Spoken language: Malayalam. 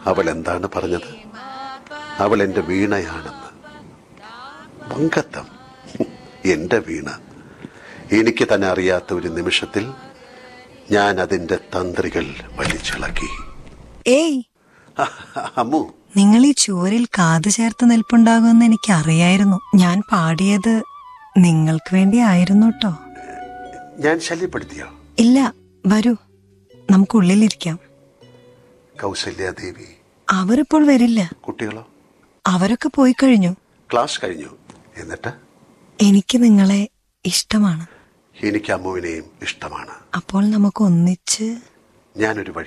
അവൾ എന്താണ് പറഞ്ഞത് അവൾ എന്റെ വീണയാണെന്ന് പങ്കത്തം എന്റെ വീണ എനിക്ക് തന്നെ അറിയാത്ത ഒരു നിമിഷത്തിൽ ഞാൻ അതിന്റെ തന്ത്രികൾ വലിച്ചിളക്കി ഏയ് അമ്മു നിങ്ങൾ ഈ ചുവരിൽ കാത് ചേർത്ത് നിൽപ്പുണ്ടാകുമെന്ന് എനിക്ക് അറിയായിരുന്നു ഞാൻ പാടിയത് നിങ്ങൾക്ക് വേണ്ടി ആയിരുന്നു കേട്ടോ ഞാൻ ശല്യപ്പെടുത്തിയോ ഇല്ല വരൂ നമുക്കുള്ളിലിരിക്കാം കൗസല്യാദേവി അവരിപ്പോൾ വരില്ല കുട്ടികളോ അവരൊക്കെ പോയി കഴിഞ്ഞു ക്ലാസ് കഴിഞ്ഞു എന്നിട്ട് എനിക്ക് നിങ്ങളെ ഇഷ്ടമാണ് എനിക്ക് അമ്മുവിനെയും ഇഷ്ടമാണ് അപ്പോൾ നമുക്ക് ഒന്നിച്ച് ഞാനൊരു വഴി